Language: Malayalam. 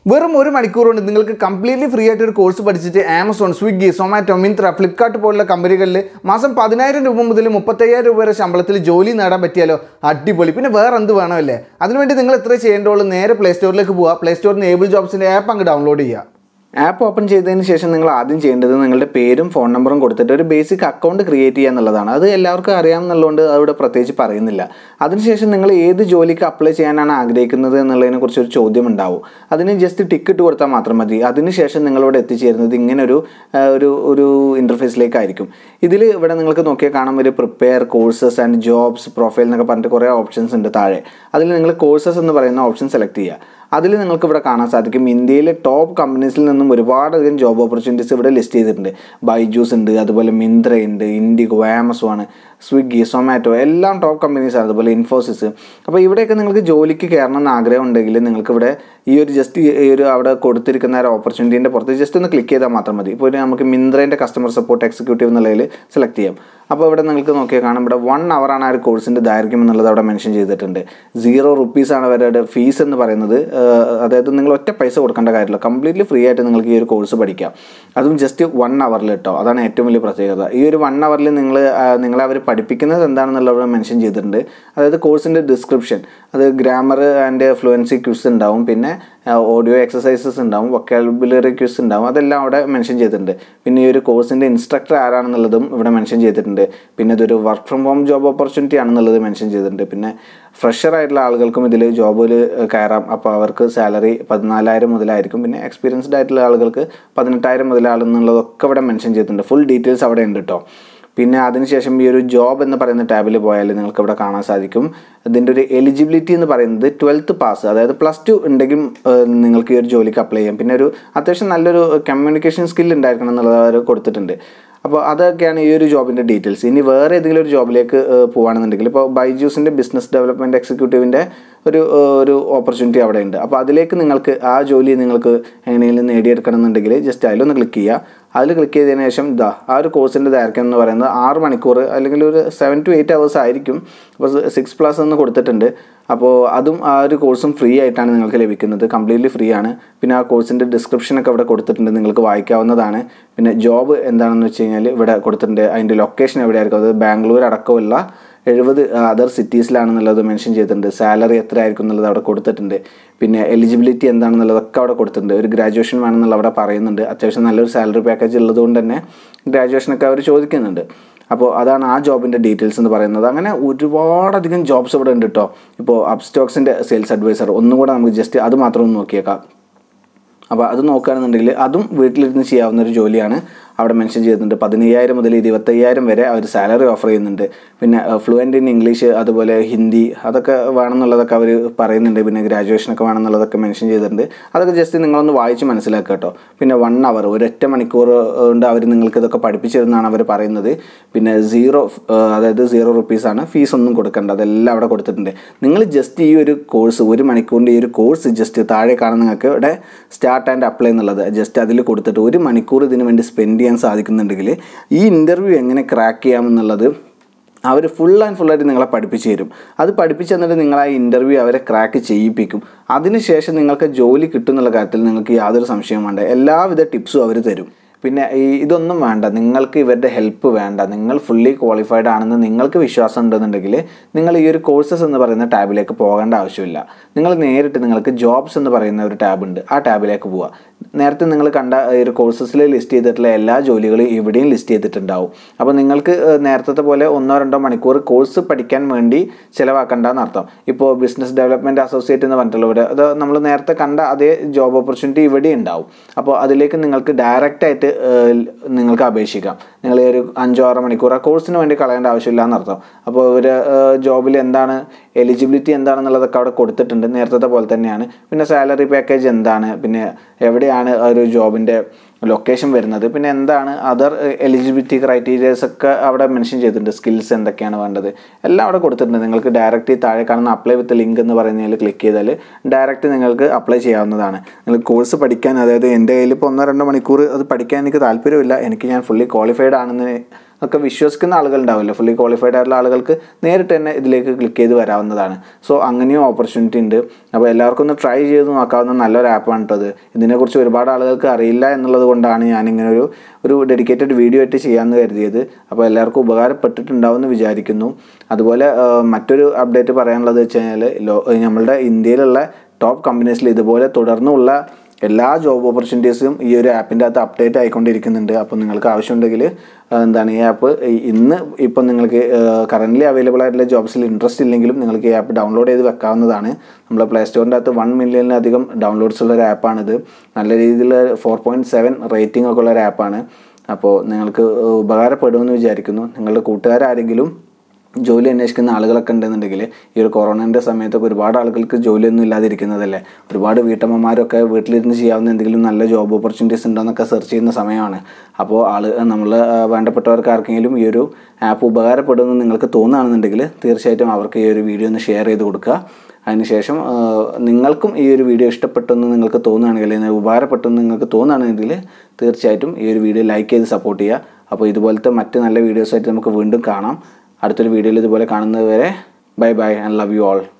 വെറും ഒരു മണിക്കൂർ കൊണ്ട് നിങ്ങൾക്ക് കംപ്ലീറ്റ്ലി ഫ്രീ ആയിട്ട് ഒരു കോഴ്സ് പഠിച്ചിട്ട് Amazon Swiggy Zomato Myntra Flipkart പോലുള്ള കമ്പനികളിൽ മാസം പതിനായിരം രൂപ മുതൽ മുപ്പത്തയ്യായിരം രൂപ വരെ ശമ്പളത്തിൽ ജോലി നേടാൻ പറ്റിയാലോ അടിപൊളി പിന്നെ വേറെ എന്ത് വേണമല്ലേ അതിനുവേണ്ടി നിങ്ങൾ എത്ര ചെയ്യേണ്ടുള്ളൂ നേരെ പ്ലേ സ്റ്റോറിലേക്ക് പോവുക പ്ലേ സ്റ്റോറിൽ നിന്ന് ഏബിൾ ജോബ്സിൻ്റെ ആപ്പ് അങ്ങ് ഡൗൺലോഡ് ചെയ്യുക ആപ്പ് ഓപ്പൺ ചെയ്തതിന് ശേഷം നിങ്ങൾ ആദ്യം ചെയ്യേണ്ടത് നിങ്ങളുടെ പേരും ഫോൺ നമ്പറും കൊടുത്തിട്ട് ഒരു ബേസിക് അക്കൗണ്ട് ക്രിയേറ്റ് ചെയ്യുക എന്നുള്ളതാണ് അത് എല്ലാവർക്കും അറിയാമെന്നുള്ളതുകൊണ്ട് അവിടെ പ്രത്യേകിച്ച് പറയുന്നില്ല അതിനുശേഷം നിങ്ങൾ ഏത് ജോലിക്ക് അപ്ലൈ ചെയ്യാനാണ് ആഗ്രഹിക്കുന്നത് എന്നുള്ളതിനെ കുറിച്ച് ഒരു ചോദ്യം ഉണ്ടാവും അതിന് ജസ്റ്റ് ടിക്കറ്റ് കൊടുത്താൽ മാത്രം മതി അതിനുശേഷം നിങ്ങളിവിടെ എത്തിച്ചേരുന്നത് ഇങ്ങനെ ഒരു ആ, ഒരു ഒരു ഇൻ്റർഫേസിലേക്കായിരിക്കും ഇതിൽ ഇവിടെ നിങ്ങൾക്ക് നോക്കിയാൽ കാണാൻ ഒരു prepare courses and jobs profile എന്നൊക്കെ പറഞ്ഞിട്ട് കുറേ ഓപ്ഷൻസ് ഉണ്ട് താഴെ അതിൽ നിങ്ങൾ കോഴ്സസ് എന്ന് പറയുന്ന ഓപ്ഷൻ സെലക്ട് ചെയ്യുക അതിൽ നിങ്ങൾക്ക് ഇവിടെ കാണാൻ സാധിക്കും ഇന്ത്യയിലെ ടോപ്പ് കമ്പനീസിൽ നിന്നും ഒരുപാടധികം ജോബ് ഓപ്പർച്യൂണിറ്റീസ് ഇവിടെ ലിസ്റ്റ് ചെയ്തിട്ടുണ്ട് ബൈജൂസ് ഉണ്ട് അതുപോലെ മിന്ത്ര ഉണ്ട് ഇൻഡിഗോ ആമസോൺ സ്വിഗ്ഗി സൊമാറ്റോ എല്ലാം ടോപ്പ് കമ്പനീസാണ് അതുപോലെ ഇൻഫോസിസ് അപ്പോൾ ഇവിടെയൊക്കെ നിങ്ങൾക്ക് ജോലിക്ക് കയറണം എന്ന് ആഗ്രഹം ഉണ്ടെങ്കിൽ നിങ്ങൾക്ക് ഇവിടെ ഈ ഒരു ജസ്റ്റ് ഈ ഒരു അവിടെ കൊടുത്തിരിക്കുന്ന ഒരു ഓപ്പർച്യൂണിറ്റീൻ്റെ പുറത്ത് ജസ്റ്റ് ഒന്ന് ക്ലിക്ക് ചെയ്താൽ മാത്രം മതി ഇപ്പോൾ ഒരു നമുക്ക് മിന്ത്രേൻ്റെ കസ്റ്റമർ സപ്പോർട്ട് എക്സിക്യൂട്ടീവ് എന്നുള്ളതിൽ സെലക്ട് ചെയ്യാം അപ്പോൾ ഇവിടെ നിങ്ങൾക്ക് നോക്കിയാൽ കാണാം ഇവിടെ വൺ ആണ് ആ ഒരു കോഴ്സിൻ്റെ ദൈർഘ്യം എന്നുള്ളത് അവിടെ മെൻഷൻ ചെയ്തിട്ടുണ്ട് സീറോ റുപ്പീസാണ് അവരുടെ ഫീസ് എന്ന് പറയുന്നത് ഏഹ് അതായത് നിങ്ങൾ ഒറ്റ പൈസ കൊടുക്കേണ്ട കാര്യമില്ല കംപ്ലീറ്റ്ലി ഫ്രീ ആയിട്ട് നിങ്ങൾക്ക് ഈ ഒരു കോഴ്സ് പഠിക്കാം അതും ജസ്റ്റ് വൺ അവറിൽ കേട്ടോ അതാണ് ഏറ്റവും വലിയ പ്രത്യേകത ഈ ഒരു വൺ അവറിൽ നിങ്ങൾ നിങ്ങളെ അവർ പഠിപ്പിക്കുന്നത് എന്താണെന്നുള്ളത് മെൻഷൻ ചെയ്തിട്ടുണ്ട് അതായത് കോഴ്സിൻ്റെ ഡിസ്ക്രിപ്ഷൻ അത് ഗ്രാമർ ആൻഡ് ഫ്ലുവൻസി ക്യൂസ് ഉണ്ടാവും പിന്നെ ഓഡിയോ എക്സസൈസസ് ഉണ്ടാവും വൊക്കാബുലറി ക്യൂസ് ഉണ്ടാവും അതെല്ലാം അവിടെ മെൻഷൻ ചെയ്തിട്ടുണ്ട് പിന്നെ ഈ ഒരു കോഴ്സിൻ്റെ ഇൻസ്ട്രക്ടർ ആരാണെന്നുള്ളതും ഇവിടെ മെൻഷൻ ചെയ്തിട്ടുണ്ട് പിന്നെ ഇതൊരു work from home job opportunity ആണെന്നുള്ളത് മെൻഷൻ ചെയ്തിട്ടുണ്ട് പിന്നെ ഫ്രഷർ ആയിട്ടുള്ള ആളുകൾക്കും ഇതിൽ ജോബിൽ കയറാം അപ്പോൾ അവർക്ക് സാലറി പതിനാലായിരം മുതലായിരിക്കും പിന്നെ എക്സ്പീരിയൻസ്ഡ് ആയിട്ടുള്ള ആളുകൾക്ക് പതിനെട്ടായിരം മുതലാണെന്നുള്ളതൊക്കെ ഇവിടെ മെൻഷൻ ചെയ്തിട്ടുണ്ട് ഫുൾ ഡീറ്റെയിൽസ് അവിടെ ഉണ്ട് കേട്ടോ പിന്നെ അതിനുശേഷം ഈ ഒരു ജോബ് എന്ന് പറയുന്ന ടാബിൽ പോയാൽ നിങ്ങൾക്ക് ഇവിടെ കാണാൻ സാധിക്കും ഇതിൻ്റെ ഒരു എലിജിബിലിറ്റി എന്ന് പറയുന്നത് ട്വൽത്ത് പാസ് അതായത് പ്ലസ് ടു ഉണ്ടെങ്കിൽ ഏഹ്, നിങ്ങൾക്ക് ഈ ഒരു ജോലിക്ക് അപ്ലൈ ചെയ്യാം പിന്നെ ഒരു അത്യാവശ്യം നല്ലൊരു കമ്മ്യൂണിക്കേഷൻ സ്കിൽ ഉണ്ടായിരിക്കണം എന്നുള്ളത് അവർ കൊടുത്തിട്ടുണ്ട് അപ്പോൾ അതൊക്കെയാണ് ഈ ഒരു ജോബിൻ്റെ ഡീറ്റെയിൽസ് ഇനി വേറെ ഏതെങ്കിലും ഒരു ജോബിലേക്ക് ഏഹ്, പോവുകയാണെന്നുണ്ടെങ്കിൽ ഇപ്പോൾ ബൈജൂസിൻ്റെ ബിസിനസ് ഡെവലപ്മെൻറ്റ് എക്സിക്യൂട്ടീവിൻ്റെ ഒരു ഏഹ്, ഒരു ഓപ്പർച്യൂണിറ്റി അവിടെ ഉണ്ട് അപ്പോൾ അതിലേക്ക് നിങ്ങൾക്ക് ആ ജോലി നിങ്ങൾക്ക് എങ്ങനെയെങ്കിലും നേടിയെടുക്കണം എന്നുണ്ടെങ്കിൽ ജസ്റ്റ് അതിലൊന്ന് ക്ലിക്ക് ചെയ്യുക അതിൽ ക്ലിക്ക് ചെയ്തതിന് ശേഷം ഇതാ ആ ഒരു കോഴ്സിൻ്റെ ദൈർഘ്യം എന്ന് പറയുന്നത് ആറ് മണിക്കൂർ അല്ലെങ്കിൽ ഒരു സെവൻ ടു എയ്റ്റ് അവേഴ്സ് ആയിരിക്കും അപ്പോൾ സിക്സ് പ്ലസ് എന്ന് കൊടുത്തിട്ടുണ്ട് അപ്പോൾ അതും ആ ഒരു കോഴ്സും ഫ്രീ ആയിട്ടാണ് നിങ്ങൾക്ക് ലഭിക്കുന്നത് കംപ്ലീറ്റ്ലി ഫ്രീ ആണ് പിന്നെ ആ കോഴ്സിൻ്റെ ഡിസ്ക്രിപ്ഷനൊക്കെ ഇവിടെ കൊടുത്തിട്ടുണ്ട് നിങ്ങൾക്ക് വായിക്കാവുന്നതാണ് പിന്നെ ജോബ് എന്താണെന്ന് വെച്ച് കഴിഞ്ഞാൽ ഇവിടെ കൊടുത്തിട്ടുണ്ട് അതിൻ്റെ ലൊക്കേഷൻ എവിടെയായിരിക്കും അത് ബാംഗ്ലൂർ അടക്കമുള്ള എഴുപത് അതർ സിറ്റീസിലാണെന്നുള്ളത് മെൻഷൻ ചെയ്തിട്ടുണ്ട് സാലറി എത്ര ആയിരിക്കും എന്നുള്ളത് അവിടെ കൊടുത്തിട്ടുണ്ട് പിന്നെ എലിജിബിലിറ്റി എന്താണെന്നുള്ളതൊക്കെ അവിടെ കൊടുത്തിട്ടുണ്ട് ഒരു ഗ്രാജുവേഷൻ വേണമെന്നുള്ള അവിടെ പറയുന്നുണ്ട് അത്യാവശ്യം നല്ലൊരു സാലറി പാക്കേജ് ഉള്ളതുകൊണ്ട് തന്നെ ഗ്രാജുവേഷനൊക്കെ അവർ ചോദിക്കുന്നുണ്ട് അപ്പോൾ അതാണ് ആ ജോബിൻ്റെ ഡീറ്റെയിൽസ് എന്ന് പറയുന്നത് അങ്ങനെ ഒരുപാടധികം ജോബ്സ് ഇവിടെ ഉണ്ട് കേട്ടോ ഇപ്പോൾ അപ്സ്റ്റോക്സിൻ്റെ സെയിൽസ് അഡ്വൈസർ ഒന്നും കൂടെ നമുക്ക് ജസ്റ്റ് അത് മാത്രം ഒന്ന് നോക്കിയേക്കാം അപ്പോൾ അത് നോക്കുകയാണെന്നുണ്ടെങ്കിൽ അതും വീട്ടിലിരുന്ന് ചെയ്യാവുന്ന ഒരു ജോലിയാണ് അവിടെ മെൻഷൻ ചെയ്യുന്നുണ്ട് പതിനയ്യായിരം മുതൽ ഇരുപത്തയ്യായിരം വരെ അവർ സാലറി ഓഫർ ചെയ്യുന്നുണ്ട് പിന്നെ ഫ്ലുവൻ്റ് ഇൻ ഇംഗ്ലീഷ് അതുപോലെ ഹിന്ദി അതൊക്കെ വേണമെന്നുള്ളതൊക്കെ അവർ പറയുന്നുണ്ട് പിന്നെ ഗ്രാജുവേഷനൊക്കെ വേണമെന്നുള്ളതൊക്കെ മെൻഷൻ ചെയ്തിട്ടുണ്ട് അതൊക്കെ ജസ്റ്റ് നിങ്ങളൊന്ന് വായിച്ച് മനസ്സിലാക്കുക കേട്ടോ പിന്നെ വൺ അവർ ഒരൊറ്റ മണിക്കൂർ കൊണ്ട് അവർ നിങ്ങൾക്ക് ഇതൊക്കെ പഠിപ്പിച്ചു തരുന്നതാണ് അവർ പറയുന്നത് പിന്നെ സീറോ അതായത് സീറോ റുപ്പീസാണ് ഫീസ് ഒന്നും കൊടുക്കേണ്ട അതെല്ലാം അവിടെ കൊടുത്തിട്ടുണ്ട് നിങ്ങൾ ജസ്റ്റ് ഈ ഒരു കോഴ്സ് ഒരു മണിക്കൂറിൻ്റെ ഈ ഒരു കോഴ്സ് ജസ്റ്റ് താഴെ കാണുന്ന നിങ്ങൾക്ക് ഇവിടെ സ്റ്റാർട്ട് ആൻഡ് അപ്ലൈ എന്നുള്ളത് ജസ്റ്റ് അതിൽ കൊടുത്തിട്ട് ഒരു മണിക്കൂർ ഇതിന് വേണ്ടി സ്പെൻഡ് ചെയ്യാൻ സാധിക്കുന്നുണ്ടെങ്കിൽ ഈ ഇൻ്റർവ്യൂ എങ്ങനെ ക്രാക്ക് ചെയ്യാമെന്നുള്ളത് അവർ ഫുൾ ആൻഡ് ഫുള്ളായിട്ട് നിങ്ങളെ പഠിപ്പിച്ചു തരും അത് പഠിപ്പിച്ചു തന്നിട്ട് നിങ്ങൾ ആ ഇൻ്റർവ്യൂ അവരെ ക്രാക്ക് ചെയ്യിപ്പിക്കും അതിനുശേഷം നിങ്ങൾക്ക് ജോലി കിട്ടും എന്നുള്ള കാര്യത്തിൽ നിങ്ങൾക്ക് യാതൊരു സംശയവും വേണ്ട എല്ലാവിധ ടിപ്സും അവർ തരും പിന്നെ ഈ ഇതൊന്നും വേണ്ട നിങ്ങൾക്ക് ഇവരുടെ ഹെൽപ്പ് വേണ്ട നിങ്ങൾ ഫുള്ളി ക്വാളിഫൈഡ് ആണെന്ന് നിങ്ങൾക്ക് വിശ്വാസം ഉണ്ടെന്നുണ്ടെങ്കിൽ നിങ്ങൾ ഈ ഒരു കോഴ്സസ് എന്ന് പറയുന്ന ടാബിലേക്ക് പോകേണ്ട ആവശ്യമില്ല നിങ്ങൾ നേരിട്ട് നിങ്ങൾക്ക് ജോബ്സ് എന്ന് പറയുന്ന ഒരു ടാബ് ഉണ്ട് ആ ടാബിലേക്ക് പോവുക നേരത്തെ നിങ്ങൾ കണ്ട ഈ ഒരു കോഴ്സസിൽ ലിസ്റ്റ് ചെയ്തിട്ടുള്ള എല്ലാ ജോലികളും ഇവിടെയും ലിസ്റ്റ് ചെയ്തിട്ടുണ്ടാവും അപ്പോൾ നിങ്ങൾക്ക് ഏഹ്, നേരത്തെ പോലെ ഒന്നോ രണ്ടോ മണിക്കൂർ കോഴ്സ് പഠിക്കാൻ വേണ്ടി ചിലവാക്കണ്ടെന്ന് അർത്ഥം ഇപ്പോൾ ബിസിനസ് ഡെവലപ്മെൻറ്റ് അസോസിയേറ്റ് എന്ന് പറഞ്ഞിട്ടുള്ള ഒരു അത് നമ്മൾ നേരത്തെ കണ്ട അതേ ജോബ് ഓപ്പർച്യൂണിറ്റി ഇവിടെ ഉണ്ടാവും അപ്പോൾ അതിലേക്ക് നിങ്ങൾക്ക് ഡയറക്റ്റ് ആയിട്ട് ഏഹ്, നിങ്ങൾക്ക് അപേക്ഷിക്കാം നിങ്ങൾ ഈ ഒരു അഞ്ചോ ആറോ മണിക്കൂർ ആ കോഴ്സിന് വേണ്ടി കളയേണ്ട ആവശ്യമില്ല എന്നർത്ഥം അപ്പോൾ ഒരു ജോബിൽ എന്താണ് എലിജിബിലിറ്റി എന്താണെന്നുള്ളതൊക്കെ അവിടെ കൊടുത്തിട്ടുണ്ട് നേരത്തെ പോലെ തന്നെയാണ് പിന്നെ സാലറി പാക്കേജ് എന്താണ് പിന്നെ എവിടെയാണ് ആ ഒരു ജോബിൻ്റെ ലൊക്കേഷൻ വരുന്നത് പിന്നെ എന്താണ് അതർ എലിജിബിലിറ്റി ക്രൈറ്റീരിയസ് ഒക്കെ അവിടെ മെൻഷൻ ചെയ്തിട്ടുണ്ട് സ്കിൽസ് എന്തൊക്കെയാണ് വേണ്ടത് എല്ലാം അവിടെ കൊടുത്തിട്ടുണ്ട് നിങ്ങൾക്ക് ഡയറക്റ്റ് ഈ താഴെ കാണുന്ന അപ്ലൈ വിത്ത് ലിങ്ക് എന്ന് പറയുന്നതിൽ ക്ലിക്ക് ചെയ്താൽ ഡയറക്റ്റ് നിങ്ങൾക്ക് അപ്ലൈ ചെയ്യാവുന്നതാണ് നിങ്ങൾ കോഴ്സ് പഠിക്കാൻ അതായത് എൻ്റെ കയ്യിൽ ഇപ്പോൾ ഒന്നോ രണ്ടോ മണിക്കൂർ അത് പഠിക്കാൻ എനിക്ക് താല്പര്യമില്ല എനിക്ക് ഞാൻ ഫുള്ളി ക്വാളിഫൈഡ് ആണെന്ന് ഒക്കെ വിശ്വസിക്കുന്ന ആളുകൾ ഉണ്ടാവില്ല ഫുള്ളി ക്വാളിഫൈഡ് ആയിട്ടുള്ള ആളുകൾക്ക് നേരിട്ട് തന്നെ ഇതിലേക്ക് ക്ലിക്ക് ചെയ്ത് വരാവുന്നതാണ് സോ അങ്ങനെയും ഓപ്പർച്യൂണിറ്റി ഉണ്ട് അപ്പോൾ എല്ലാവർക്കും ഒന്ന് ട്രൈ ചെയ്ത് നോക്കാവുന്ന നല്ലൊരു ആപ്പാണ് കേട്ടോ ഇത് ഇതിനെക്കുറിച്ച് ഒരുപാട് ആളുകൾക്ക് അറിയില്ല എന്നുള്ളത് കൊണ്ടാണ് ഞാനിങ്ങനെ ഒരു ഒരു ഡെഡിക്കേറ്റഡ് വീഡിയോ ആയിട്ട് ചെയ്യാമെന്ന് കരുതിയത് അപ്പോൾ എല്ലാവർക്കും ഉപകാരപ്പെട്ടിട്ടുണ്ടാവുമെന്ന് വിചാരിക്കുന്നു അതുപോലെ ആ, മറ്റൊരു അപ്ഡേറ്റ് പറയാനുള്ളത് വെച്ച് കഴിഞ്ഞാൽ ലോ നമ്മളുടെ ഇന്ത്യയിലുള്ള ടോപ്പ് കമ്പനീസിൽ ഇതുപോലെ തുടർന്നുള്ള എല്ലാ ജോബ് ഓപ്പർച്യൂണിറ്റീസും ഈ ഒരു ആപ്പിൻ്റെ അകത്ത് അപ്ഡേറ്റ് ആയിക്കൊണ്ടിരിക്കുന്നുണ്ട് അപ്പോൾ നിങ്ങൾക്ക് ആവശ്യമുണ്ടെങ്കിൽ ആ, എന്താണ് ഈ ആപ്പ് ഇന്ന് ഇപ്പം നിങ്ങൾക്ക് കറൻ്റ്ലി അവൈലബിൾ ആയിട്ടുള്ള ജോബ്സിൽ ഇൻട്രസ്റ്റ് ഇല്ലെങ്കിലും നിങ്ങൾക്ക് ഈ ആപ്പ് ഡൗൺലോഡ് ചെയ്ത് വെക്കാവുന്നതാണ് നമ്മുടെ പ്ലേ സ്റ്റോറിൻ്റെ അകത്ത് വൺ മില്യണിലധികം ഡൗൺലോഡ്സ് ഉള്ള ഒരു ആപ്പാണിത് നല്ല രീതിയിൽ ഫോർ പോയിൻറ്റ് സെവൻ റേറ്റിംഗ് ഒക്കെ ഉള്ള ഒരു ആപ്പാണ് അപ്പോൾ നിങ്ങൾക്ക് ഉപകാരപ്പെടുമെന്ന് വിചാരിക്കുന്നു നിങ്ങളുടെ കൂട്ടുകാരാരെങ്കിലും ജോലി അന്വേഷിക്കുന്ന ആളുകളൊക്കെ ഉണ്ടെന്നുണ്ടെങ്കിൽ ഈ ഒരു കൊറോണൻ്റെ സമയത്തൊക്കെ ഒരുപാട് ആളുകൾക്ക് ജോലിയൊന്നും ഇല്ലാതിരിക്കുന്നതല്ലേ ഒരുപാട് വീട്ടമ്മമാരൊക്കെ വീട്ടിലിരുന്ന് ചെയ്യാവുന്ന എന്തെങ്കിലും നല്ല ജോബ് ഓപ്പർച്യൂണിറ്റീസ് ഉണ്ടോയെന്നൊക്കെ സെർച്ച് ചെയ്യുന്ന സമയമാണ് അപ്പോൾ ആള് നമ്മൾ വേണ്ടപ്പെട്ടവർക്ക് ആർക്കെങ്കിലും ഈ ഒരു ആപ്പ് ഉപകാരപ്പെടുമെന്ന് നിങ്ങൾക്ക് തോന്നുകയാണെന്നുണ്ടെങ്കിൽ തീർച്ചയായിട്ടും അവർക്ക് ഈ ഒരു വീഡിയോ ഒന്ന് ഷെയർ ചെയ്ത് കൊടുക്കുക അതിനുശേഷം ആ, നിങ്ങൾക്കും ഈ ഒരു വീഡിയോ ഇഷ്ടപ്പെട്ടെന്ന് നിങ്ങൾക്ക് തോന്നുകയാണെങ്കിൽ അല്ലെങ്കിൽ ഉപകാരപ്പെട്ടെന്ന് നിങ്ങൾക്ക് തോന്നുകയാണെങ്കിൽ തീർച്ചയായിട്ടും ഈ ഒരു വീഡിയോ ലൈക്ക് ചെയ്ത് സപ്പോർട്ട് ചെയ്യുക അപ്പോൾ ഇതുപോലത്തെ മറ്റ് നല്ല വീഡിയോസായിട്ട് നമുക്ക് വീണ്ടും കാണാം അടുത്തൊരു വീഡിയോയിൽ ഇതുപോലെ കാണുന്നത് വരെ bye bye and love you all